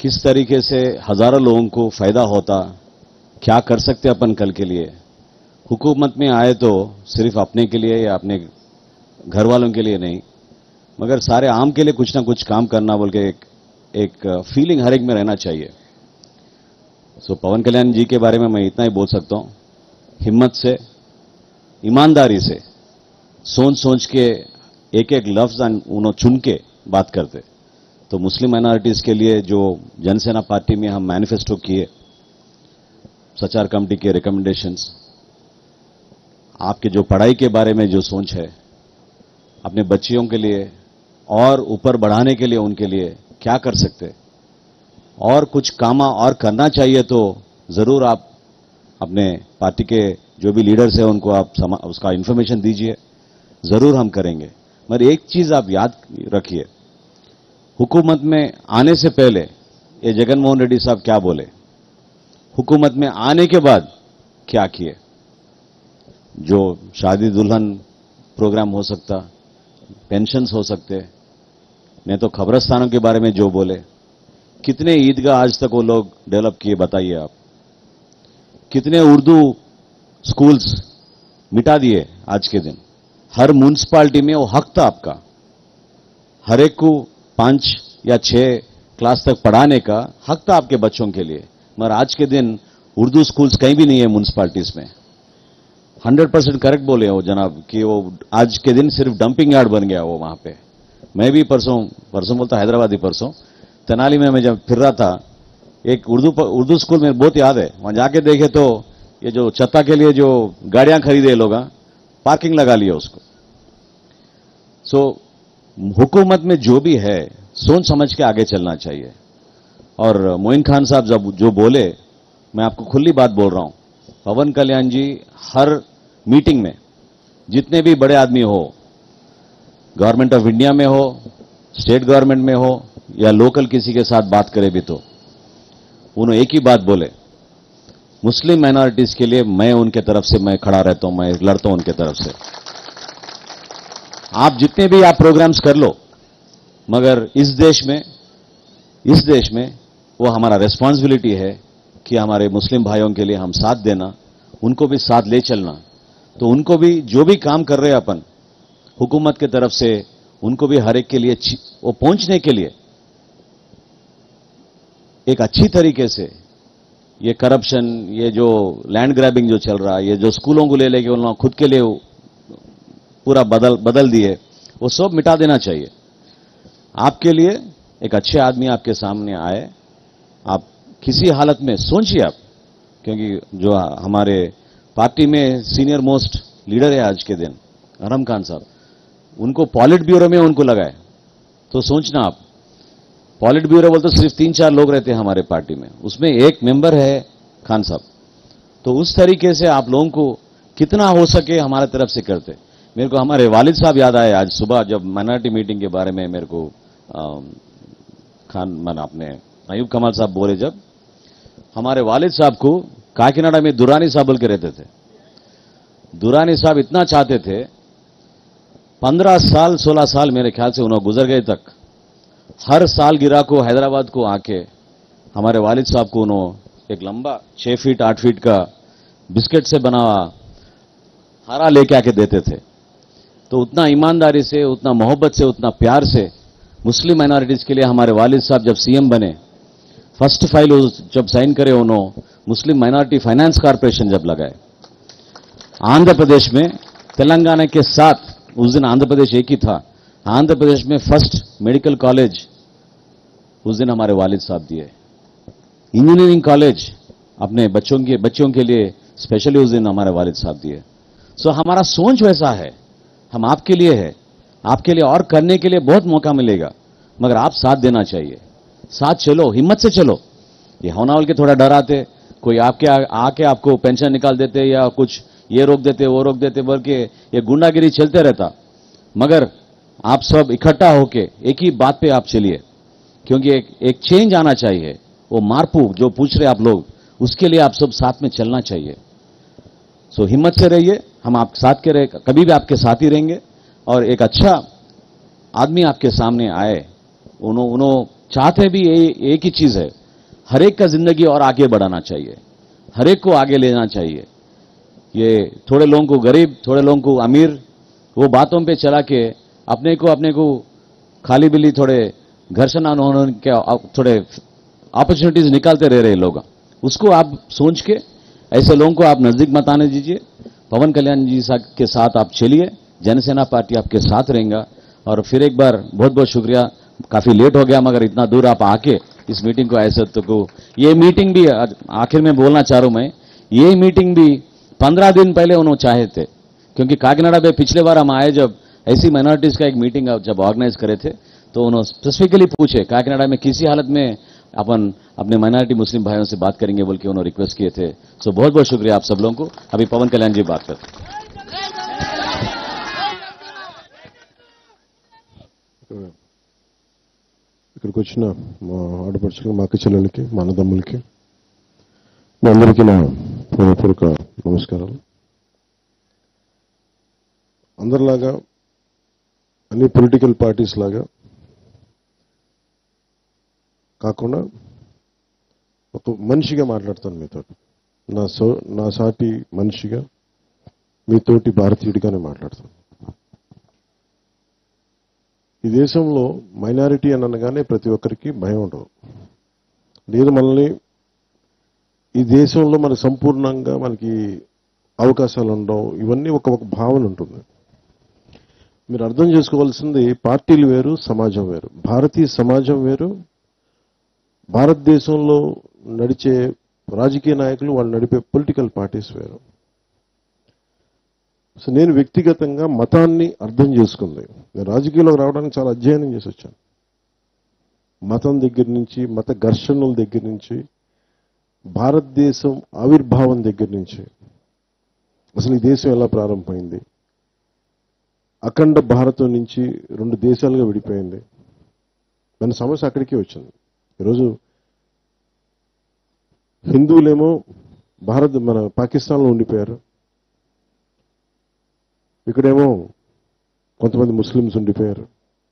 किस तरीके से हजारों लोगों को फायदा होता क्या कर सकते अपन कल के लिए हुकूमत में आए तो सिर्फ अपने के लिए या अपने घर वालों के लिए नहीं मगर सारे आम के लिए कुछ ना कुछ काम करना बोल के एक एक फीलिंग हर एक में रहना चाहिए सो पवन कल्याण जी के बारे में मैं इतना ही बोल सकता हूं हिम्मत से ईमानदारी से सोच सोच के एक एक लफ्ज उन्होंने चुन के बात करते तो मुस्लिम माइनॉरिटीज के लिए जो जनसेना पार्टी में हम मैनिफेस्टो किए सचार कमेटी के रिकमेंडेशंस आपके जो पढ़ाई के बारे में जो सोच है अपने बच्चियों के लिए और ऊपर बढ़ाने के लिए उनके लिए क्या कर सकते और कुछ कामा और करना चाहिए तो जरूर आप अपने पार्टी के जो भी लीडर्स हैं उनको आप समा, उसका इन्फॉर्मेशन दीजिए जरूर हम करेंगे मगर एक चीज आप याद रखिए हुकूमत में आने से पहले ये जगन मोहन रेड्डी साहब क्या बोले हुकूमत में आने के बाद क्या किए जो शादी दुल्हन प्रोग्राम हो सकता पेंशन्स हो सकते नहीं तो खबरस्तानों के बारे में जो बोले कितने ईदगाह आज तक वो लोग डेवलप किए बताइए आप कितने उर्दू स्कूल्स मिटा दिए आज के दिन हर म्यूनसिपालिटी में वो हक था आपका हर एक को पांच या छह क्लास तक पढ़ाने का हक था आपके बच्चों के लिए मगर आज के दिन उर्दू स्कूल्स कहीं भी नहीं है म्यूनसिपालिटीज में हंड्रेड परसेंट करेक्ट बोले हो जनाब कि वो आज के दिन सिर्फ डंपिंग यार्ड बन गया वो वहां पे मैं भी परसों परसों बोलता हैदराबाद ही परसों तेनाली में मैं जब फिर रहा था एक उर्दू उर्दू स्कूल में बहुत याद है वहां जाके देखे तो ये जो छत्ता के लिए जो गाड़ियां खरीदे लोग पार्किंग लगा लिया उसको सो हुकूमत में जो भी है सोच समझ के आगे चलना चाहिए और मोइन खान साहब जब जो बोले मैं आपको खुली बात बोल रहा हूं पवन कल्याण जी हर मीटिंग में जितने भी बड़े आदमी हो गवर्नमेंट ऑफ इंडिया में हो स्टेट गवर्नमेंट में हो या लोकल किसी के साथ बात करे भी तो उन्होंने एक ही बात बोले मुस्लिम माइनॉरिटीज के लिए मैं उनके तरफ से मैं खड़ा रहता हूं मैं लड़ता हूं उनके तरफ से आप जितने भी आप प्रोग्राम्स कर लो मगर इस देश में इस देश में वो हमारा रेस्पॉन्सिबिलिटी है कि हमारे मुस्लिम भाइयों के लिए हम साथ देना उनको भी साथ ले चलना तो उनको भी जो भी काम कर रहे हैं अपन हुकूमत के तरफ से उनको भी हर एक के लिए वो पहुंचने के लिए एक अच्छी तरीके से ये करप्शन ये जो लैंड ग्रैबिंग जो चल रहा है ये जो स्कूलों को ले लेके उन्होंने खुद के लिए पूरा बदल बदल दिए वो सब मिटा देना चाहिए आपके लिए एक अच्छे आदमी आपके सामने आए आप किसी हालत में सोचिए आप क्योंकि जो हमारे पार्टी में सीनियर मोस्ट लीडर है आज के दिन अरम खान साहब उनको पॉलिट ब्यूरो में उनको लगाए तो सोचना आप पॉलिट ब्यूरो बोलते तो सिर्फ तीन चार लोग रहते हैं हमारे पार्टी में उसमें एक मेंबर है खान साहब तो उस तरीके से आप लोगों को कितना हो सके हमारे तरफ से करते मेरे को हमारे वालिद साहब याद आए आज सुबह जब माइनॉरिटी मीटिंग के बारे में मेरे को आ, खान मन आपने अयूब कमाल साहब बोले जब हमारे वालिद साहब को काकीनाडा में दुरानी साहब बोल के रहते थे दुरानी साहब इतना चाहते थे पंद्रह साल सोलह साल मेरे ख्याल से उन्होंने गुजर गए तक हर साल गिरा को हैदराबाद को आके हमारे वालिद साहब को उन्होंने एक लंबा छह फीट आठ फीट का बिस्किट से बना हुआ हरा लेके आके देते थे तो उतना ईमानदारी से उतना मोहब्बत से उतना प्यार से मुस्लिम माइनॉरिटीज के लिए हमारे वालिद साहब जब सीएम बने फर्स्ट फाइल जब साइन करे उन्होंने मुस्लिम माइनॉरिटी फाइनेंस कॉरपोरेशन जब लगाए आंध्र प्रदेश में तेलंगाना के साथ उस दिन आंध्र प्रदेश एक ही था आंध्र प्रदेश में फर्स्ट मेडिकल कॉलेज उस दिन हमारे वालिद साहब दिए इंजीनियरिंग कॉलेज अपने बच्चों के बच्चों के लिए स्पेशली उस दिन हमारे वालिद साहब दिए सो हमारा सोच वैसा है हम आपके लिए है आपके लिए और करने के लिए बहुत मौका मिलेगा मगर आप साथ देना चाहिए साथ चलो हिम्मत से चलो ये होनावल के थोड़ा डर आते कोई आपके आ, आके आपको पेंशन निकाल देते या कुछ ये रोक देते वो रोक देते बोल के ये गुंडागिरी चलते रहता मगर आप सब इकट्ठा होके एक ही बात पे आप चलिए क्योंकि एक, एक चेंज आना चाहिए वो मारपू जो पूछ रहे आप लोग उसके लिए आप सब साथ में चलना चाहिए सो हिम्मत से रहिए हम आप साथ के रहे कभी भी आपके साथ ही रहेंगे और एक अच्छा आदमी आपके सामने आए उन्हों उन्हों चाहते भी ये- एक ही चीज है हर एक का जिंदगी और आगे बढ़ाना चाहिए हर एक को आगे लेना चाहिए ये थोड़े लोगों को गरीब थोड़े लोगों को अमीर वो बातों पे चला के अपने को अपने को खाली बिल्ली थोड़े घर्षण न होने के थोड़े अपॉर्चुनिटीज निकालते रह रहे लोग उसको आप सोच के ऐसे लोगों को आप नजदीक मत आने दीजिए पवन कल्याण जी सा- के साथ आप चलिए जनसेना पार्टी आपके साथ रहेगा और फिर एक बार बहुत बहुत शुक्रिया काफी लेट हो गया मगर इतना दूर आप आके इस मीटिंग को ऐसे तो को ये मीटिंग भी आज- आखिर में बोलना चाह रहा हूं मैं ये मीटिंग भी पंद्रह दिन पहले उन्होंने चाहे थे क्योंकि काकीनाडा में पिछले बार हम आए जब ऐसी माइनॉरिटीज का एक मीटिंग जब ऑर्गेनाइज करे थे तो उन्होंने स्पेसिफिकली पूछे काकीनाडा में किसी हालत में अपन अपने माइनॉरिटी मुस्लिम भाइयों से बात करेंगे बोल के उन्होंने रिक्वेस्ट किए थे सो बहुत बहुत शुक्रिया आप सब लोगों को अभी पवन कल्याण जी बात करते हैं। ఇక్కడికి వచ్చిన మా ఆడపడుచులకి మా అక్క చెల్లెలకి మా అన్నదమ్ములకి మీ అందరికీ నా పూర్వపూర్వక నమస్కారాలు అందరిలాగా అన్ని పొలిటికల్ పార్టీస్ లాగా కాకుండా ఒక మనిషిగా మాట్లాడతాను మీతో నా సో నా సాటి మనిషిగా మీతోటి భారతీయుడిగానే మాట్లాడతాను ఈ దేశంలో మైనారిటీ అని అనగానే ప్రతి ఒక్కరికి భయం ఉండదు లేదు మనల్ని ఈ దేశంలో మన సంపూర్ణంగా మనకి అవకాశాలు ఉండవు ఇవన్నీ ఒక ఒక భావన ఉంటుంది మీరు అర్థం చేసుకోవాల్సింది పార్టీలు వేరు సమాజం వేరు భారతీయ సమాజం వేరు భారతదేశంలో నడిచే రాజకీయ నాయకులు వాళ్ళు నడిపే పొలిటికల్ పార్టీస్ వేరు సో నేను వ్యక్తిగతంగా మతాన్ని అర్థం చేసుకుంది నేను రాజకీయాలకు రావడానికి చాలా అధ్యయనం చేసి వచ్చాను మతం దగ్గర నుంచి మత ఘర్షణల దగ్గర నుంచి భారతదేశం ఆవిర్భావం దగ్గర నుంచి అసలు ఈ దేశం ఎలా ప్రారంభమైంది అఖండ భారతం నుంచి రెండు దేశాలుగా విడిపోయింది మన సమస్య అక్కడికే వచ్చింది ఈరోజు హిందువులేమో భారత్ మన పాకిస్తాన్లో ఉండిపోయారు ఇక్కడేమో కొంతమంది ముస్లిమ్స్ ఉండిపోయారు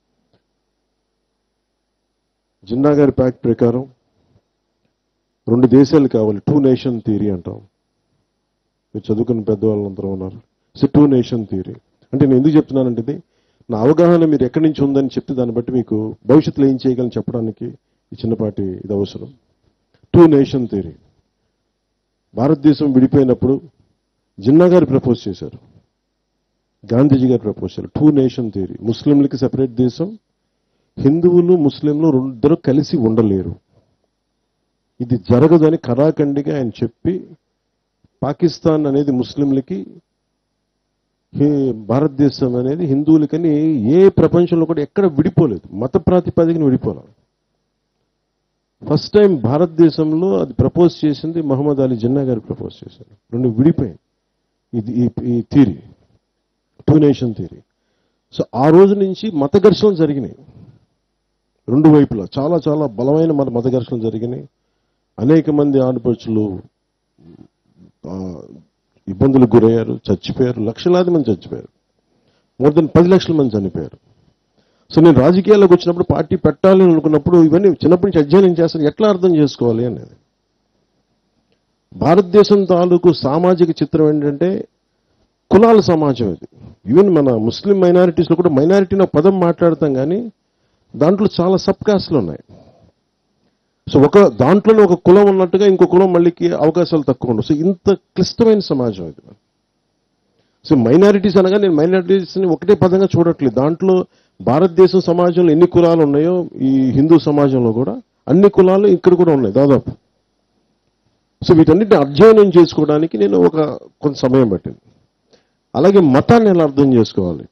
జిన్నా గారి ప్యాక్ట్ ప్రకారం రెండు దేశాలు కావాలి టూ నేషన్ థియరీ అంటాం మీరు చదువుకున్న పెద్దవాళ్ళందరూ ఉన్నారు సో టూ నేషన్ థియరీ అంటే నేను ఎందుకు చెప్తున్నానంటే ఇది నా అవగాహన మీరు ఎక్కడి నుంచి ఉందని చెప్తే దాన్ని బట్టి మీకు భవిష్యత్తులో ఏం చేయగలని చెప్పడానికి ఈ చిన్నపాటి ఇది అవసరం టూ నేషన్ థియరీ భారతదేశం విడిపోయినప్పుడు జిన్నా గారు ప్రపోజ్ చేశారు గాంధీజీ గారు ప్రపోజ్ చేశారు టూ నేషన్ థియరీ ముస్లింలకి సెపరేట్ దేశం హిందువులు ముస్లింలు ఇద్దరు కలిసి ఉండలేరు ఇది జరగదని కరాఖండిగా ఆయన చెప్పి పాకిస్తాన్ అనేది ముస్లింలకి హే- భారతదేశం అనేది హిందువులకని ఏ ప్రపంచంలో కూడా ఎక్కడ విడిపోలేదు మత ప్రాతిపదికన విడిపోలేదు ఫస్ట్ టైం భారతదేశంలో అది ప్రపోజ్ చేసింది మహమ్మద్ అలీ జిన్నా గారు ప్రపోజ్ చేశారు రెండు విడిపోయింది ఇది ఈ- ఈ theory two nation theory so ఆ రోజు నుంచి మత ఘర్షణలు జరిగినాయి రెండు వైపులా చాలా చాలా బలమైన మన మత ఘర్షణలు జరిగినాయి అనేక మంది ఆడపడుచులు ఆ, ఇబ్బందులకు గురయ్యారు చచ్చిపోయారు లక్షలాది మంది చచ్చిపోయారు మోర్ దెన్ పది లక్షల మంది చనిపోయారు సో నేను రాజకీయాల్లోకి వచ్చినప్పుడు పార్టీ పెట్టాలి అని అనుకున్నప్పుడు ఇవన్నీ చిన్నప్పటి నుంచి అధ్యయనం చేస్తాను ఎట్లా అర్థం చేసుకోవాలి అనేది భారతదేశం తాలూకు సామాజిక చిత్రం ఏంటంటే కులాల సమాజం ఇది ఈవెన్ మన ముస్లిం మైనారిటీస్లో కూడా మైనారిటీ అనే పదం మాట్లాడతాం కానీ దాంట్లో చాలా సబ్ కాస్ట్లు ఉన్నాయి సో ఒక దాంట్లోనే ఒక కులం ఉన్నట్టుగా ఇంకో కులం మళ్ళీకి అవకాశాలు తక్కువ ఉండవు సో ఇంత క్లిష్టమైన సమాజం ఇది సో మైనారిటీస్ అనగా నేను మైనారిటీస్ని ఒకటే పదంగా చూడట్లేదు దాంట్లో భారతదేశం సమాజంలో ఎన్ని కులాలు ఉన్నాయో ఈ హిందూ సమాజంలో కూడా అన్ని కులాలు ఇక్కడ కూడా ఉన్నాయి దాదాపు సో వీటన్నిటిని అధ్యయనం చేసుకోవడానికి నేను ఒక కొంత సమయం పట్టింది అలాగే మతాన్ని ఎలా అర్థం చేసుకోవాలి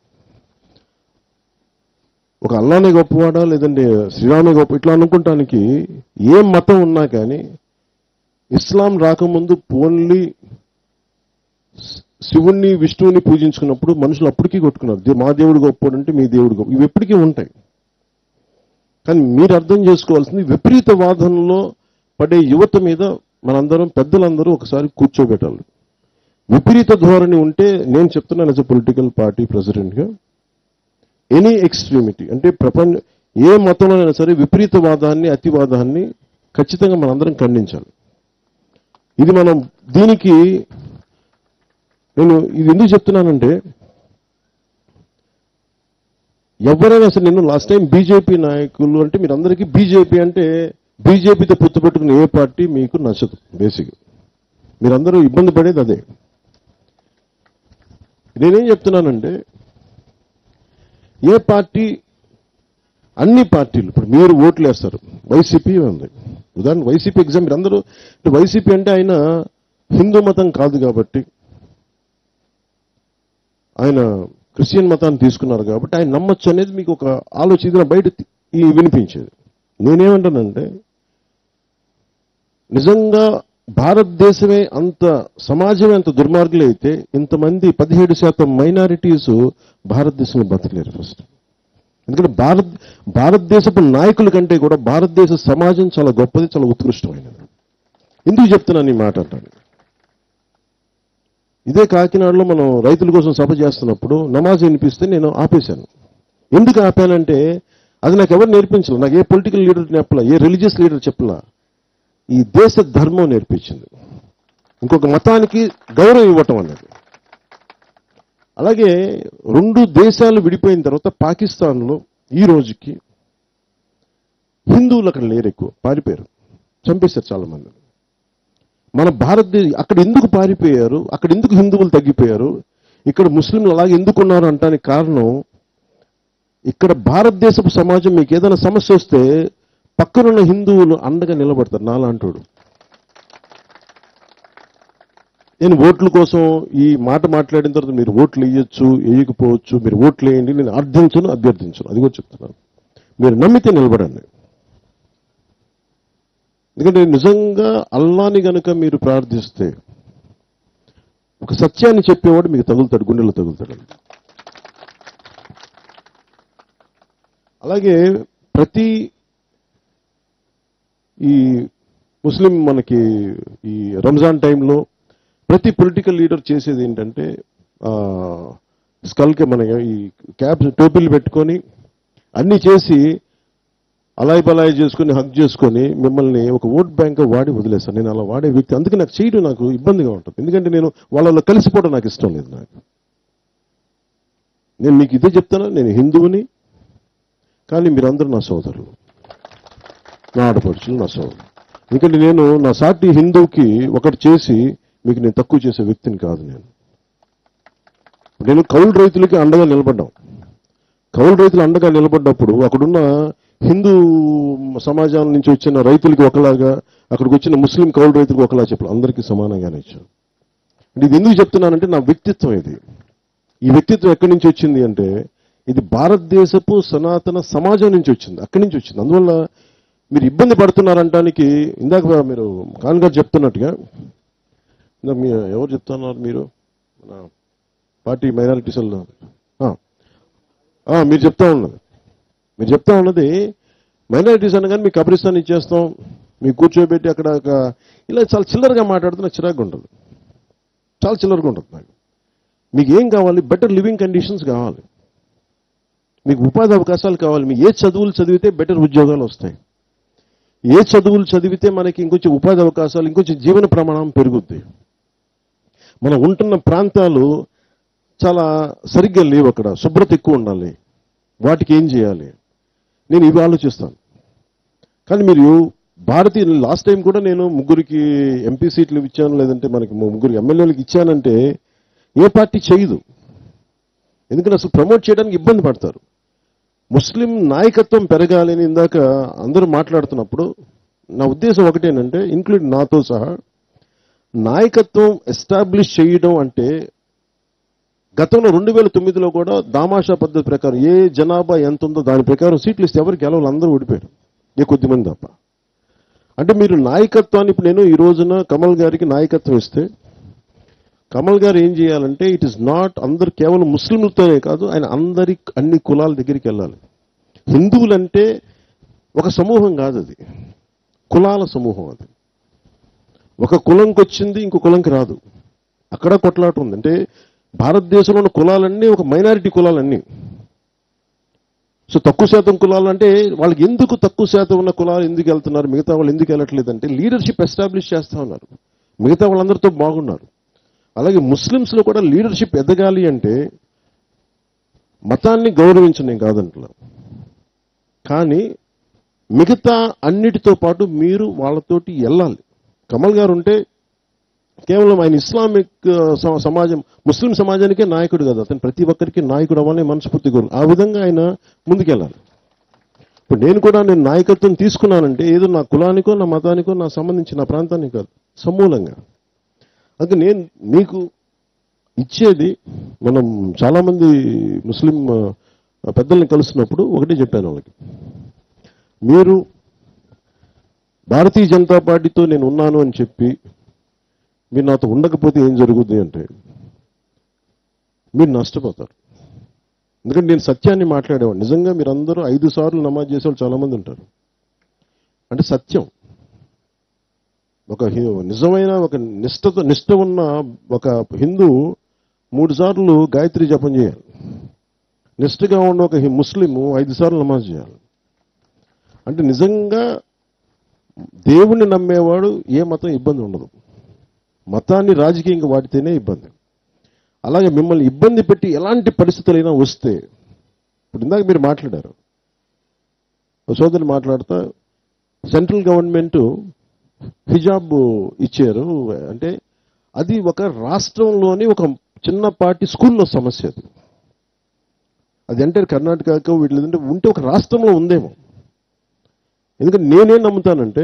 ఒక అల్లానే గొప్పవాడా లేదంటే శ్రీరామే గొప్ప ఇట్లా అనుకుంటానికి ఏ మతం ఉన్నా కానీ ఇస్లాం రాకముందు ఓన్లీ శివుణ్ణి విష్ణువుని పూజించుకున్నప్పుడు మనుషులు అప్పటికీ కొట్టుకున్నారు దే- మా దేవుడు గొప్పవాడు అంటే మీ దేవుడు గొప్ప ఇవి ఎప్పటికీ ఉంటాయి కానీ మీరు అర్థం చేసుకోవాల్సింది విపరీత వాదనలో పడే యువత మీద మనందరం పెద్దలందరూ ఒకసారి కూర్చోబెట్టాలి విపరీత ధోరణి ఉంటే నేను చెప్తున్నాను యాజ్ పొలిటికల్ పార్టీ ప్రెసిడెంట్గా ఎనీ ఎక్స్ట్రీమిటీ అంటే ప్రపంచ ఏ మతంలోనైనా సరే విపరీతవాదాన్ని అతివాదాన్ని ఖచ్చితంగా మనందరం ఖండించాలి ఇది మనం దీనికి నేను ఇది ఎందుకు చెప్తున్నానంటే ఎవరైనా సరే నేను లాస్ట్ టైం బీజేపీ నాయకులు అంటే మీరు అందరికీ బీజేపీ అంటే బీజేపీతో పొత్తు పెట్టుకున్న ఏ పార్టీ మీకు నచ్చదు బేసిక్ మీరందరూ ఇబ్బంది పడేది అదే నేనేం చెప్తున్నానంటే ఏ పార్టీ అన్ని పార్టీలు ఇప్పుడు మీరు ఓట్లు వేస్తారు వైసీపీ ఉంది ఉదాహరణ వైసీపీ ఎగ్జామ్ మీరు అందరూ ఇప్పుడు వైసీపీ అంటే ఆయన హిందూ మతం కాదు కాబట్టి ఆయన క్రిస్టియన్ మతాన్ని తీసుకున్నారు కాబట్టి ఆయన నమ్మొచ్చు అనేది మీకు ఒక ఆలోచన బయట ఈ వినిపించేది నేనేమంటానంటే నిజంగా భారతదేశమే అంత సమాజమే అంత దుర్మార్గులు అయితే ఇంతమంది పదిహేడు శాతం మైనారిటీస్ భారతదేశంలో బతకలేరు ఫస్ట్ ఎందుకంటే భారత్ భారతదేశపు నాయకుల కంటే కూడా భారతదేశ సమాజం చాలా గొప్పది చాలా ఉత్కృష్టమైనది ఎందుకు చెప్తున్నాను ఈ మాట అంటాను ఇదే కాకినాడలో మనం రైతుల కోసం సభ చేస్తున్నప్పుడు నమాజ్ వినిపిస్తే నేను ఆపేశాను ఎందుకు ఆపానంటే అది నాకు ఎవరు నేర్పించలేదు నాకు ఏ పొలిటికల్ లీడర్ చెప్పలా ఏ రిలీజియస్ లీడర్ చెప్పలా ఈ దేశ ధర్మం నేర్పించింది ఇంకొక మతానికి గౌరవం ఇవ్వటం అన్నది అలాగే రెండు దేశాలు విడిపోయిన తర్వాత పాకిస్తాన్లో ఈ రోజుకి హిందువులు అక్కడ లేరు ఎక్కువ పారిపోయారు చంపేశారు చాలా మంది మన భారతదేశ అక్కడ ఎందుకు పారిపోయారు అక్కడ ఎందుకు హిందువులు తగ్గిపోయారు ఇక్కడ ముస్లింలు అలాగే ఎందుకు ఉన్నారు అంటానికి కారణం ఇక్కడ భారతదేశపు సమాజం మీకు ఏదైనా సమస్య వస్తే పక్కనున్న హిందువులు అండగా నిలబడతారు నాలాంటోడు నేను ఓట్ల కోసం ఈ మాట మాట్లాడిన తర్వాత మీరు ఓట్లు వేయొచ్చు వేయకపోవచ్చు మీరు ఓట్లు వేయండి నేను అర్థించను అభ్యర్థించను అది కూడా చెప్తున్నాను మీరు నమ్మితే నిలబడండి ఎందుకంటే నిజంగా అల్లాని గనుక మీరు ప్రార్థిస్తే ఒక సత్యాన్ని చెప్పేవాడు మీకు తగులుతాడు గుండెలో తగులుతాడు అలాగే ప్రతి ఈ ముస్లిం మనకి ఈ రంజాన్ టైంలో ప్రతి పొలిటికల్ లీడర్ చేసేది ఏంటంటే స్కల్కి మన ఈ క్యాబ్స్ టోపీలు పెట్టుకొని అన్ని చేసి అలాయ్ బలాయి చేసుకుని హక్ చేసుకొని మిమ్మల్ని ఒక ఓట్ బ్యాంక్ వాడి వదిలేస్తాను నేను అలా వాడే వ్యక్తి అందుకే నాకు చేయడం నాకు ఇబ్బందిగా ఉంటుంది ఎందుకంటే నేను వాళ్ళలో కలిసిపోవడం నాకు ఇష్టం లేదు నాకు నేను మీకు ఇదే చెప్తాను నేను హిందువుని కానీ మీరందరూ నా సోదరులు నా ఆడపడుచులు నా సోదరులు ఎందుకంటే నేను నా సాటి హిందువుకి ఒకటి చేసి మీకు నేను తక్కువ చేసే వ్యక్తిని కాదు నేను నేను కౌలు రైతులకి అండగా నిలబడ్డాం కౌలు రైతులు అండగా నిలబడ్డప్పుడు అక్కడున్న హిందూ సమాజం నుంచి వచ్చిన రైతులకి ఒకలాగా అక్కడికి వచ్చిన ముస్లిం కౌలు రైతులకు ఒకలా చెప్పాలి అందరికీ సమానంగానే ఇచ్చాను అంటే ఇది ఎందుకు చెప్తున్నానంటే నా వ్యక్తిత్వం ఇది ఈ వ్యక్తిత్వం ఎక్కడి నుంచి వచ్చింది అంటే ఇది భారతదేశపు సనాతన సమాజం నుంచి వచ్చింది అక్కడి నుంచి వచ్చింది అందువల్ల మీరు ఇబ్బంది పడుతున్నారంటానికి ఇందాక మీరు ఖాన్ గారు చెప్తున్నట్టుగా ఇందాక మీ ఎవరు చెప్తున్నారు మీరు మన పార్టీ మైనారిటీస్ మీరు చెప్తా ఉన్నది మీరు చెప్తా ఉన్నది మైనారిటీస్ అనగానే మీకు కబ్రిస్తాన్ ఇచ్చేస్తాం మీకు కూర్చోబెట్టి అక్కడ ఒక ఇలా చాలా చిల్లరగా మాట్లాడితే నాకు చిరాకు ఉంటుంది చాలా చిల్లరగా ఉంటుంది నాకు మీకు ఏం కావాలి బెటర్ లివింగ్ కండిషన్స్ కావాలి మీకు ఉపాధి అవకాశాలు కావాలి మీకు ఏ చదువులు చదివితే బెటర్ ఉద్యోగాలు వస్తాయి ఏ చదువులు చదివితే మనకి ఇంకొంచెం ఉపాధి అవకాశాలు ఇంకొంచెం జీవన ప్రమాణం పెరుగుద్ది మనం ఉంటున్న ప్రాంతాలు చాలా సరిగ్గా లేవు అక్కడ శుభ్రత ఎక్కువ ఉండాలి వాటికి ఏం చేయాలి నేను ఇవి ఆలోచిస్తాను కానీ మీరు భారతీయ లాస్ట్ టైం కూడా నేను ముగ్గురికి ఎంపీ సీట్లు ఇచ్చాను లేదంటే మనకి ముగ్గురికి ఎమ్మెల్యేలకు ఇచ్చానంటే ఏ పార్టీ చేయదు ఎందుకంటే అసలు ప్రమోట్ చేయడానికి ఇబ్బంది పడతారు ముస్లిం నాయకత్వం పెరగాలి అని ఇందాక అందరూ మాట్లాడుతున్నప్పుడు నా ఉద్దేశం ఒకటేనంటే ఇంక్లూడ్ నాతో సహా నాయకత్వం ఎస్టాబ్లిష్ చేయడం అంటే గతంలో రెండు వేల తొమ్మిదిలో కూడా దామాషా పద్ధతి ప్రకారం ఏ జనాభా ఎంత ఉందో దాని ప్రకారం సీట్లు ఇస్తే ఎవరికి గెలవాలి అందరూ ఓడిపోయారు ఏ కొద్దిమంది తప్ప అంటే మీరు నాయకత్వాన్ని ఇప్పుడు నేను ఈ రోజున కమల్ గారికి నాయకత్వం ఇస్తే కమల్ గారు ఏం చేయాలంటే ఇట్ ఇస్ నాట్ అందరు కేవలం ముస్లింలతోనే కాదు ఆయన అందరి అన్ని కులాల దగ్గరికి వెళ్ళాలి హిందువులంటే ఒక సమూహం కాదు అది కులాల సమూహం అది ఒక కులంకి వచ్చింది ఇంకో కులంకి రాదు అక్కడ కొట్లాట ఉంది అంటే భారతదేశంలో ఉన్న కులాలన్నీ ఒక మైనారిటీ కులాలన్నీ సో తక్కువ శాతం కులాలు అంటే వాళ్ళకి ఎందుకు తక్కువ శాతం ఉన్న కులాలు ఎందుకు వెళ్తున్నారు మిగతా వాళ్ళు ఎందుకు వెళ్ళట్లేదు అంటే లీడర్షిప్ ఎస్టాబ్లిష్ చేస్తా ఉన్నారు మిగతా వాళ్ళందరితో బాగున్నారు అలాగే ముస్లిమ్స్లో కూడా లీడర్షిప్ ఎదగాలి అంటే మతాన్ని గౌరవించడం కాదంటున్నా కానీ మిగతా అన్నిటితో పాటు మీరు వాళ్ళతోటి వెళ్ళాలి కమల్ గారు ఉంటే కేవలం ఆయన ఇస్లామిక్ ఆ, స- సమాజం ముస్లిం సమాజానికే నాయకుడు కదా అతను ప్రతి ఒక్కరికి నాయకుడు అవ్వాలని మనస్ఫూర్తి కోరు ఆ విధంగా ఆయన ముందుకెళ్ళాలి ఇప్పుడు నేను కూడా నేను నాయకత్వం తీసుకున్నానంటే ఏదో నా కులానికో నా మతానికో నా సంబంధించి నా ప్రాంతానికి కాదు సమూలంగా అందుకే నేను మీకు ఇచ్చేది మనం చాలామంది ముస్లిం ఆ, పెద్దల్ని కలుస్తున్నప్పుడు ఒకటే చెప్పాను వాళ్ళకి మీరు భారతీయ జనతా పార్టీతో నేను ఉన్నాను అని చెప్పి మీరు నాతో ఉండకపోతే ఏం జరుగుతుంది అంటే మీరు నష్టపోతారు ఎందుకంటే నేను సత్యాన్ని మాట్లాడేవాడు నిజంగా మీరు అందరూ ఐదు సార్లు నమాజ్ చేసేవాళ్ళు చాలా మంది ఉంటారు అంటే సత్యం ఒక హి- నిజమైన ఒక నిష్ఠతో నిష్ఠ ఉన్న ఒక హిందూ మూడు సార్లు గాయత్రి జపం చేయాలి నిష్ఠగా ఉన్న ఒక హి- ముస్లిము ఐదు సార్లు నమాజ్ చేయాలి అంటే నిజంగా దేవుణ్ణి నమ్మేవాడు ఏ మతం ఇబ్బంది ఉండదు మతాన్ని రాజకీయంగా వాడితేనే ఇబ్బంది అలాగే మిమ్మల్ని ఇబ్బంది పెట్టి ఎలాంటి పరిస్థితులైనా వస్తే ఇప్పుడు ఇందాక మీరు మాట్లాడారు ఒక సోదరులు మాట్లాడుతా సెంట్రల్ గవర్నమెంట్ హిజాబ్ ఇచ్చారు అంటే అది ఒక రాష్ట్రంలోని ఒక చిన్న పార్టీ స్కూల్లో సమస్య అది అది అంటే కర్ణాటకకు వీటి అంటే ఉంటే ఒక రాష్ట్రంలో ఉందేమో ఎందుకంటే నేనేం నమ్ముతానంటే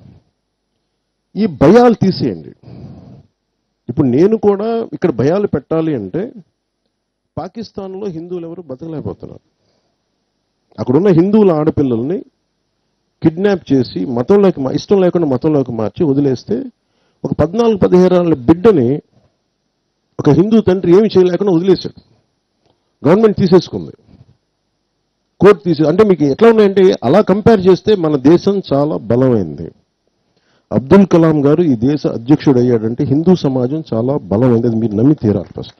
ఈ భయాలు తీసేయండి ఇప్పుడు నేను కూడా ఇక్కడ భయాలు పెట్టాలి అంటే పాకిస్తాన్లో హిందువులు ఎవరు బతకలేకపోతున్నారు అక్కడున్న హిందువుల ఆడపిల్లల్ని కిడ్నాప్ చేసి మతంలోకి మా- ఇష్టం లేకుండా మతంలోకి మార్చి వదిలేస్తే ఒక పద్నాలుగు పదిహేను ఏళ్ళ బిడ్డని ఒక హిందూ తండ్రి ఏమి చేయలేకుండా వదిలేశాడు గవర్నమెంట్ తీసేసుకుంది కోర్టు తీసే అంటే మీకు ఎట్లా ఉన్నాయంటే అలా కంపేర్ చేస్తే మన దేశం చాలా బలమైంది అబ్దుల్ కలాం గారు ఈ దేశ అధ్యక్షుడు అయ్యాడంటే హిందూ సమాజం చాలా బలమైంది అది మీరు నమ్మి తీరాలి ఫస్ట్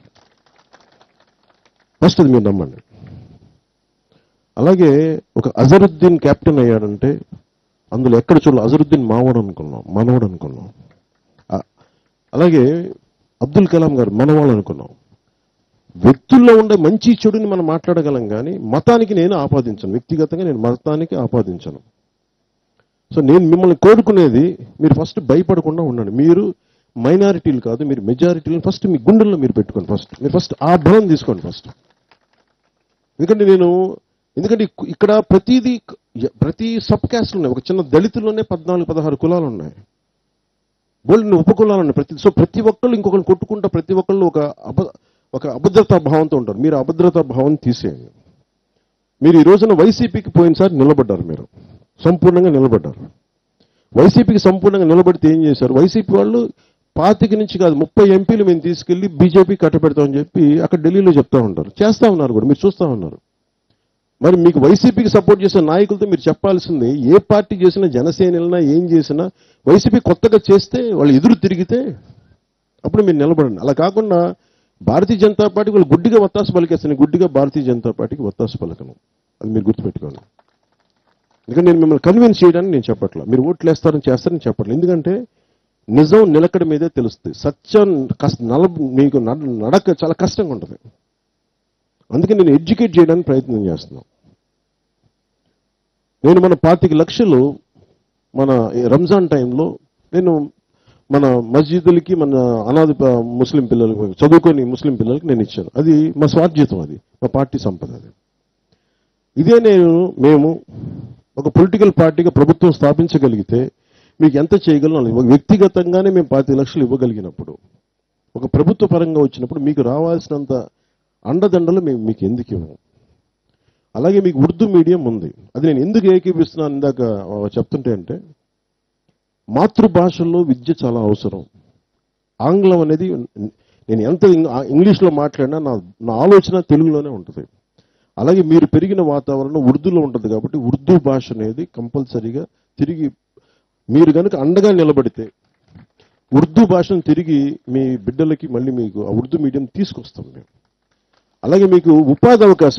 ఫస్ట్ అది మీరు నమ్మండి అలాగే ఒక అజరుద్దీన్ కెప్టెన్ అయ్యాడంటే అందులో ఎక్కడ చూడాలి అజరుద్దీన్ మావాడు అనుకున్నాం మనవాడు అనుకున్నాం ఆ- అలాగే అబ్దుల్ కలాం గారు మనవాళ్ళు అనుకున్నాం వ్యక్తుల్లో ఉండే మంచి చెడుని మనం మాట్లాడగలం కానీ మతానికి నేను ఆపాదించను వ్యక్తిగతంగా నేను మతానికి ఆపాదించను సో నేను మిమ్మల్ని కోరుకునేది మీరు ఫస్ట్ భయపడకుండా ఉండండి మీరు మైనారిటీలు కాదు మీరు మెజారిటీలు ఫస్ట్ మీ గుండెల్లో మీరు పెట్టుకోండి ఫస్ట్ మీరు ఫస్ట్ ఆ బలం తీసుకోండి ఫస్ట్ ఎందుకంటే నేను ఎందుకంటే ఇక్- ఇక్కడ ప్రతిదీ ప్రతి సబ్ క్యాస్ట్లు ఉన్నాయి ఒక చిన్న దళితుల్లోనే పద్నాలుగు పదహారు కులాలు ఉన్నాయి బోల్డ్ ఉపకులాలు ఉన్నాయి ప్రతి సో ప్రతి ఒక్కళ్ళు ఇంకొకరిని కొట్టుకుంటా ప్రతి ఒక్కళ్ళు ఒక అబ ఒక అభద్రతా భావంతో ఉంటారు మీరు అభద్రతా భావం తీసేయండి మీరు ఈ రోజున వైసీపీకి పోయినసారి నిలబడ్డారు మీరు సంపూర్ణంగా నిలబడ్డారు వైసీపీకి సంపూర్ణంగా నిలబడితే ఏం చేశారు వైసీపీ వాళ్ళు పాతిక నుంచి కాదు ముప్పై ఎంపీలు మేము తీసుకెళ్లి బీజేపీ కట్టబెడతామని చెప్పి అక్కడ ఢిల్లీలో చెప్తా ఉంటారు చేస్తా ఉన్నారు కూడా మీరు చూస్తా ఉన్నారు మరి మీకు వైసీపీకి సపోర్ట్ చేసే నాయకులతో మీరు చెప్పాల్సింది ఏ పార్టీ చేసినా జనసేన వెళ్ళినా ఏం చేసినా వైసీపీ కొత్తగా చేస్తే వాళ్ళు ఎదురు తిరిగితే అప్పుడు మీరు నిలబడండి అలా కాకుండా భారతీయ జనతా పార్టీ వాళ్ళు గుడ్డిగా వత్తాసు పలికేస్తాను గుడ్డిగా భారతీయ జనతా పార్టీకి వత్తాసు పలకను అది మీరు గుర్తుపెట్టుకోండి ఎందుకంటే నేను మిమ్మల్ని కన్విన్స్ చేయడానికి నేను చెప్పట్లా మీరు ఓట్లు వేస్తారని చేస్తారని చెప్పట్లేదు ఎందుకంటే నిజం నిలకడ మీదే తెలుస్తుంది సత్యం కష్ట నల మీకు నడ- నడక చాలా కష్టంగా ఉంటుంది అందుకే నేను ఎడ్యుకేట్ చేయడానికి ప్రయత్నం చేస్తున్నాను నేను మన పాతిక లక్షలు మన ఈ రంజాన్ టైంలో నేను మన మస్జిదులకి మన అనాథ ప- ముస్లిం పిల్లలకి చదువుకొని ముస్లిం పిల్లలకి నేను ఇచ్చాను అది మా స్వార్జితం అది మా పార్టీ సంపద అది ఇదే నేను మేము ఒక పొలిటికల్ పార్టీగా ప్రభుత్వం స్థాపించగలిగితే మీకు ఎంత చేయగలం అని. ఒక వ్యక్తిగతంగానే మేము పాతి లక్షలు ఇవ్వగలిగినప్పుడు ఒక ప్రభుత్వ పరంగా వచ్చినప్పుడు మీకు రావాల్సినంత అండదండలు మేము మీకు ఎందుకు ఇవ్వము అలాగే మీకు ఉర్దూ మీడియం ఉంది అది నేను ఎందుకు ఏకీపిస్తున్నాను ఇందాక ఆ, చెప్తుంటే అంటే మాతృభాషల్లో విద్య చాలా అవసరం ఆంగ్లం అనేది నేను ఎంత ఇంగ్- ఆ ఇంగ్లీష్లో మాట్లాడినా నా నా ఆలోచన తెలుగులోనే ఉంటుంది అలాగే మీరు పెరిగిన వాతావరణం ఉర్దూలో ఉంటుంది కాబట్టి ఉర్దూ భాష అనేది కంపల్సరీగా తిరిగి మీరు కనుక అండగా నిలబడితే ఉర్దూ భాషను తిరిగి మీ బిడ్డలకి మళ్ళీ మీకు ఆ ఉర్దూ మీడియం తీసుకొస్తాం మేము అలాగే మీకు ఉపాధి అవకాశాలు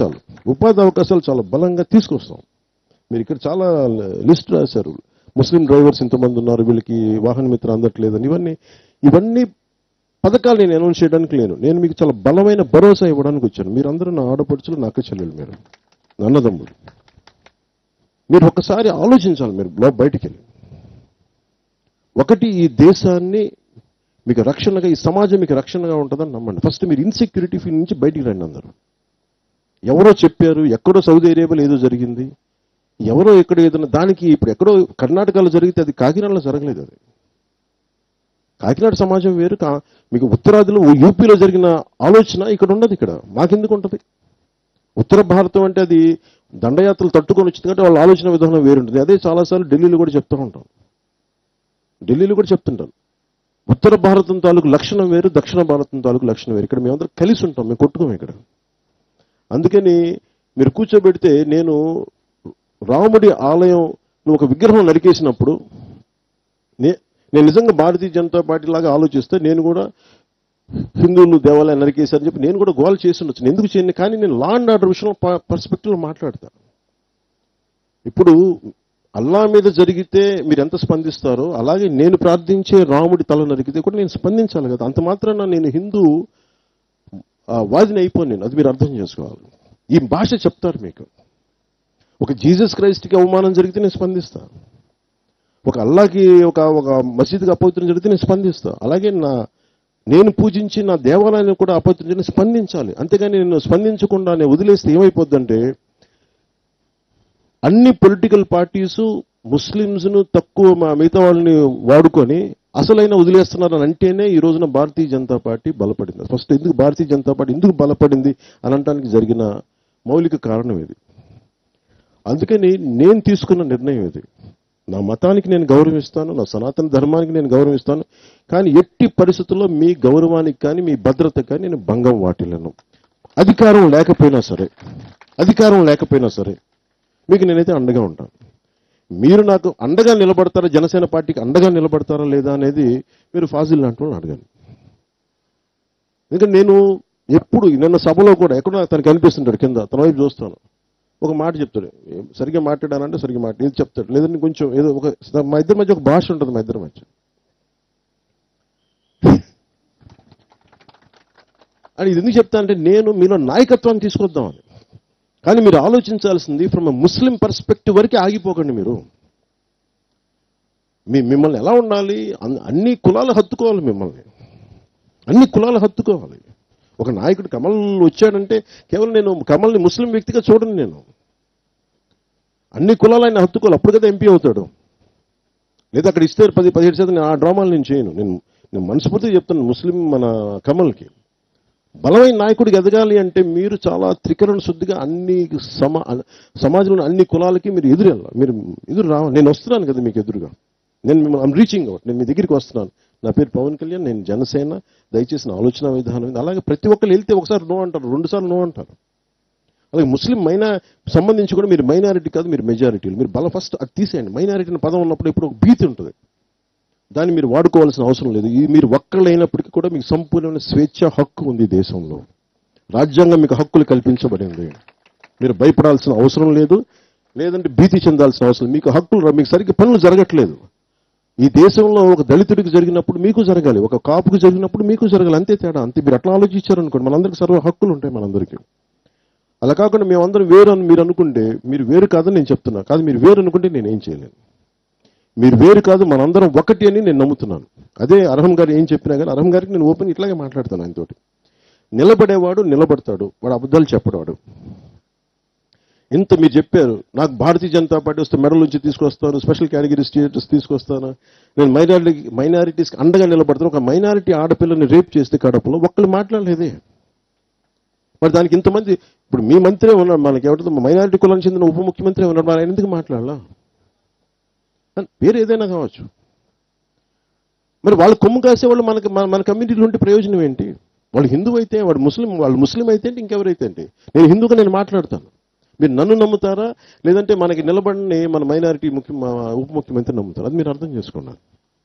ఉపాధి అవకాశాలు చాలా బలంగా తీసుకొస్తాం మీరు ఇక్కడ చాలా లిస్ట్ రాశారు ముస్లిం డ్రైవర్స్ ఇంతమంది ఉన్నారు వీళ్ళకి వాహన మిత్ర అందట్లేదని ఇవన్నీ ఇవన్నీ పథకాలు నేను అనౌన్స్ చేయడానికి లేను నేను మీకు చాలా బలమైన భరోసా ఇవ్వడానికి వచ్చాను మీరందరూ నా ఆడపడుచులు నా అక్క చెల్లెలు మీరు నా అన్నదమ్ముడు మీరు ఒక్కసారి ఆలోచించాలి మీరు లో బయటికి వెళ్ళి ఒకటి ఈ దేశాన్ని మీకు రక్షణగా ఈ సమాజం మీకు రక్షణగా ఉంటుందని నమ్మండి ఫస్ట్ మీరు ఇన్సెక్యూరిటీ ఫీల్ నుంచి బయటికి రండి అందరూ ఎవరో చెప్పారు ఎక్కడో సౌదీ అరేబియాలో ఏదో జరిగింది ఎవరో ఎక్కడ ఏదైనా దానికి ఇప్పుడు ఎక్కడో కర్ణాటకలో జరిగితే అది కాకినాడలో జరగలేదు అది కాకినాడ సమాజం వేరు కా- మీకు ఉత్తరాదిలో ఓ యూపీలో జరిగిన ఆలోచన ఇక్కడ ఉండదు ఇక్కడ మాకెందుకు ఉంటుంది ఉత్తర భారతం అంటే అది దండయాత్రలు తట్టుకొని వచ్చింది కాబట్టి వాళ్ళ ఆలోచన విధానం వేరుంటుంది అదే చాలాసార్లు ఢిల్లీలో కూడా చెప్తూ ఉంటాం ఢిల్లీలో కూడా చెప్తుంటాను ఉత్తర భారతం తాలూకు లక్షణం వేరు దక్షిణ భారతం తాలూకు లక్షణం వేరు ఇక్కడ మేమందరం కలిసి ఉంటాం మేము కొట్టుకోం ఇక్కడ అందుకని మీరు కూర్చోబెడితే నేను రాముడి ఆలయంలో ఒక విగ్రహం నరికేసినప్పుడు నే- నేను నిజంగా భారతీయ జనతా పార్టీ లాగా ఆలోచిస్తే నేను కూడా హిందువులు దేవాలయం నరికేశారని చెప్పి నేను కూడా గోల్ చేసి ఉండొచ్చు ఎందుకు చేయను కానీ నేను లా అండ్ ఆర్డర్ విషయంలో పర్స్పెక్టివ్లో మాట్లాడతా ఇప్పుడు అల్లా మీద జరిగితే మీరు ఎంత స్పందిస్తారో అలాగే నేను ప్రార్థించే రాముడి తల నరికితే కూడా నేను స్పందించాలి కదా అంత మాత్రాన నేను హిందూ ఆ, వాదిని అయిపోను నేను అది మీరు అర్థం చేసుకోవాలి ఈ భాష చెప్తారు మీకు ఒక జీసస్ క్రైస్ట్కి అవమానం జరిగితే నేను స్పందిస్తా ఒక అల్లాకి ఒక ఒక మసీద్కి అపవిత్రం జరిగితే నేను స్పందిస్తా అలాగే నా నేను పూజించి నా దేవాలయాన్ని కూడా అపవిత్రం చేయని స్పందించాలి అంతేగాని నేను స్పందించకుండా నేను వదిలేస్తే ఏమైపోద్దంటే అన్ని పొలిటికల్ పార్టీస్ ముస్లింస్ను తక్కువ మా మిగతా వాళ్ళని వాడుకొని అసలైన వదిలేస్తున్నారని అంటేనే ఈ రోజున భారతీయ జనతా పార్టీ బలపడింది ఫస్ట్ ఎందుకు భారతీయ జనతా పార్టీ ఎందుకు బలపడింది అని అనటానికి జరిగిన మౌలిక కారణం ఇది అందుకని నేను తీసుకున్న నిర్ణయం ఇది నా మతానికి నేను గౌరవిస్తాను నా సనాతన ధర్మానికి నేను గౌరవిస్తాను కానీ ఎట్టి పరిస్థితుల్లో మీ గౌరవానికి కానీ మీ భద్రతకు కానీ నేను భంగం వాటిల్లను అధికారం లేకపోయినా సరే అధికారం లేకపోయినా సరే మీకు నేనైతే అండగా ఉంటాను మీరు నాకు అండగా నిలబడతారా జనసేన పార్టీకి అండగా నిలబడతారా లేదా అనేది మీరు ఫాజిల్ లాంటి వాళ్ళని అడగాలి ఎందుకంటే నేను ఎప్పుడు నిన్న సభలో కూడా ఎక్కడో తనకి అనిపిస్తుంటాడు కింద తన వైపు చూస్తాను ఒక మాట చెప్తాడు ఏం సరిగ్గా మాట్లాడానంటే సరిగ్గా మాట ఇది చెప్తాడు లేదంటే కొంచెం ఏదో ఒక మా ఇద్దరి మధ్య ఒక భాష ఉంటుంది మా ఇద్దరి మధ్య అని ఇది ఎందుకు చెప్తానంటే నేను మీలో నాయకత్వాన్ని తీసుకొద్దామని కానీ మీరు ఆలోచించాల్సింది ఫ్రమ్ ముస్లిం పర్స్పెక్టివ్ వరకు ఆగిపోకండి మీరు మీ మిమ్మల్ని ఎలా ఉండాలి అన్- అన్ని కులాలు హత్తుకోవాలి మిమ్మల్ని అన్ని కులాలు హత్తుకోవాలి ఒక నాయకుడు కమల్ వచ్చాడంటే కేవలం నేను కమల్ని ముస్లిం వ్యక్తిగా చూడను నేను అన్ని కులాలు ఆయన హత్తుకోవాలి అప్పుడు కదా ఎంపీ అవుతాడు లేదా అక్కడ ఇస్తే పది పదిహేడు శాతం నేను ఆ డ్రామాలు నేను చేయను నేను నేను మనస్ఫూర్తిగా చెప్తాను ముస్లిం మన కమల్కి బలమైన నాయకుడికి ఎదగాలి అంటే మీరు చాలా త్రికరణ శుద్ధిగా అన్ని సమా సమాజంలో అన్ని కులాలకి మీరు ఎదురు వెళ్ళాలి మీరు ఎదురు రావాలి నేను వస్తున్నాను కదా మీకు ఎదురుగా నేను మిమ్మల్ని ఐమ్ రీచింగ్ అవుట్ నేను మీ దగ్గరికి వస్తున్నాను నా పేరు పవన్ కళ్యాణ్ నేను జనసేన దయచేసి నా ఆలోచన విధానం ఇది అలాగే ప్రతి ఒక్కరు వెళ్తే ఒకసారి నో అంటారు రెండు సార్లు నో అంటారు అలాగే ముస్లిం మైనా సంబంధించి కూడా మీరు మైనారిటీ కాదు మీరు మెజారిటీలు మీరు బల ఫస్ట్ అది తీసేయండి మైనారిటీ అనే పదం ఉన్నప్పుడు ఇప్పుడు ఒక భీతి ఉంటుంది దాన్ని మీరు వాడుకోవాల్సిన అవసరం లేదు ఈ మీరు ఒక్కళ్ళైనప్పటికీ కూడా మీకు సంపూర్ణమైన స్వేచ్ఛ హక్కు ఉంది ఈ దేశంలో రాజ్యాంగం మీకు హక్కులు కల్పించబడింది మీరు భయపడాల్సిన అవసరం లేదు లేదంటే భీతి చెందాల్సిన అవసరం లేదు. మీకు హక్కులు రా- మీకు సరిగ్గా పనులు జరగట్లేదు ఈ దేశంలో ఒక దళితుడికి జరిగినప్పుడు మీకు జరగాలి ఒక కాపుకి జరిగినప్పుడు మీకు జరగాలి అంతే తేడా అంతే మీరు అట్లా ఆలోచించారనుకోండి మనందరికీ సర్వ హక్కులు ఉంటాయి మనందరికీ అలా కాకుండా మేమందరం వేరు అని మీరు అనుకుంటే మీరు వేరు కాదని నేను చెప్తున్నా కాదు మీరు వేరు అనుకుంటే నేను ఏం చేయలేను మీరు వేరు కాదు మనందరం ఒకటి అని నేను నమ్ముతున్నాను అదే అర్హం గారు ఏం చెప్పినా కానీ అర్హం గారికి నేను ఓపెన్ ఇట్లాగే మాట్లాడతాను ఆయనతోటి నిలబడేవాడు నిలబడతాడు వాడు అబద్ధాలు చెప్పడవాడు ఇంత మీరు చెప్పారు నాకు భారతీయ జనతా పార్టీ వస్తే మెడల్ నుంచి తీసుకొస్తాను స్పెషల్ కేటగిరీ స్టేటస్ తీసుకొస్తాను నేను మైనారిటీ మైనారిటీస్కి అండగా నిలబడతాను ఒక మైనారిటీ ఆడపిల్లని రేప్ చేస్తే కడపలో ఒక్కళ్ళు మాట్లాడలేదే మరి దానికి ఇంతమంది ఇప్పుడు మీ మంత్రి ఉన్నాడు మనకి ఎవరితో మైనారిటీ కులానికి చెందిన ఉప ముఖ్యమంత్రి ఉన్నాడు మరి ఆయన ఎందుకు మాట్లాడాలా పేరు ఏదైనా కావచ్చు మరి వాళ్ళు కొమ్ము కాసేవాళ్ళు మనకి మన మన కమ్యూనిటీలో ఉంటే ప్రయోజనం ఏంటి వాళ్ళు హిందూ అయితే వాడు ముస్లిం వాళ్ళు ముస్లిం అయితే ఏంటి ఇంకెవరైతే ఏంటి నేను హిందూగా నేను మాట్లాడతాను మీరు నన్ను నమ్ముతారా లేదంటే మనకి నిలబడిని మన మైనారిటీ ముఖ్య మా ఉప ముఖ్యమంత్రి నమ్ముతారు అది మీరు అర్థం చేసుకున్నారు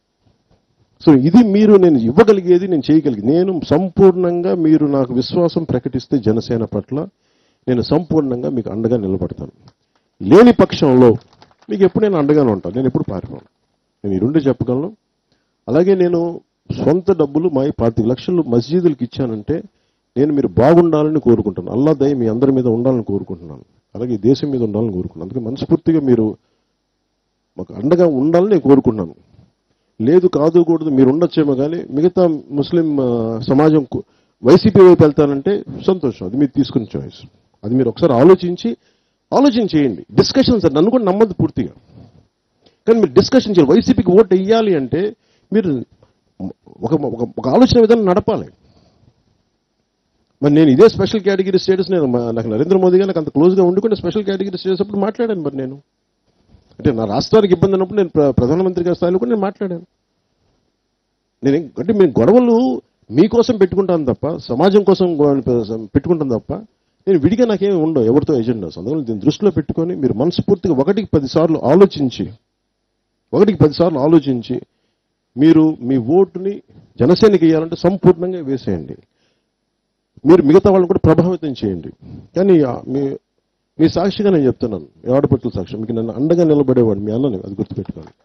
సో ఇది మీరు నేను ఇవ్వగలిగేది నేను చేయగలిగేది నేను సంపూర్ణంగా మీరు నాకు విశ్వాసం ప్రకటిస్తే జనసేన పట్ల నేను సంపూర్ణంగా మీకు అండగా నిలబడతాను లేని పక్షంలో మీకు ఎప్పుడు నేను అండగానే ఉంటాను నేను ఎప్పుడు పారిపోను నేను ఈ రెండు చెప్పగలను అలాగే నేను సొంత డబ్బులు మా ఈ పాతిక లక్షలు మసీదులకు ఇచ్చానంటే నేను మీరు బాగుండాలని కోరుకుంటాను అల్లా దయ మీ అందరి మీద ఉండాలని కోరుకుంటున్నాను అలాగే ఈ దేశం మీద ఉండాలని కోరుకుంటున్నాను అందుకే మనస్ఫూర్తిగా మీరు మాకు అండగా ఉండాలని నేను కోరుకుంటున్నాను లేదు కాదు కూడదు మీరు ఉండొచ్చేమో కానీ మిగతా ముస్లిం ఆ, సమాజం కు- వైసీపీ వైపు వెళ్తానంటే సంతోషం అది మీరు తీసుకున్న చాయిస్ అది మీరు ఒకసారి ఆలోచించి ఆలోచన చేయండి డిస్కషన్స్ నన్ను కూడా నమ్మద్దు పూర్తిగా కానీ మీరు డిస్కషన్ చేయాలి వైసీపీకి ఓటు వేయాలి అంటే మీరు ఒక ఒక- ఒక ఆలోచన విధానం నడపాలి మరి నేను ఇదే స్పెషల్ కేటగిరీ స్టేటస్ నేను మా- నాకు నరేంద్ర మోదీ గారు నాకు అంత క్లోజ్గా ఉండుకుంటే స్పెషల్ కేటగిరీ స్టేటస్ అప్పుడు మాట్లాడాను మరి నేను అంటే నా రాష్ట్రానికి ఇబ్బంది ఉన్నప్పుడు నేను ప్ర- ప్రధానమంత్రి గారి స్థాయిలో కూడా నేను మాట్లాడాను నేను ఏం- అంటే మేము గొడవలు మీకోసం పెట్టుకుంటాను తప్ప సమాజం కోసం గొ- పెట్టుకుంటాను తప్ప నేను విడిగా నాకేమి ఉండవు ఎవరితో ఎజెండాస్ అందువల్ల దీన్ని దృష్టిలో పెట్టుకొని మీరు మనస్ఫూర్తిగా ఒకటికి పది సార్లు ఆలోచించి ఒకటికి పది సార్లు ఆలోచించి మీరు మీ ఓటుని జనసేనకి ఇవ్వాలంటే సంపూర్ణంగా వేసేయండి మీరు మిగతా వాళ్ళని కూడా ప్రభావితం చేయండి కానీ ఆ, మీ మీ సాక్షిగా నేను చెప్తున్నాను ఆడపట్ల సాక్షి మీకు నన్ను అండగా నిలబడేవాడు మీ అన్నని అది గుర్తుపెట్టుకోండి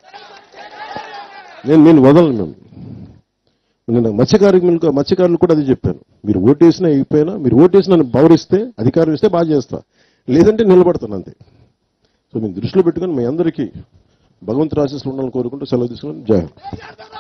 నేను నేను వదలను మేము నేను మత్స్యకార్మికులకు మత్స్యకారులు కూడా అది చెప్పాను మీరు ఓటేసినా అయిపోయినా మీరు ఓటేసి నన్ను పవరిస్తే అధికారం ఇస్తే బాగా చేస్తా లేదంటే నిలబడతాను అంతే సో నేను దృష్టిలో పెట్టుకొని మీ అందరికీ భగవంతుడు ఆశీస్సులు ఉండాలని కోరుకుంటూ సెలవు తీసుకున్నాను జై హింద్.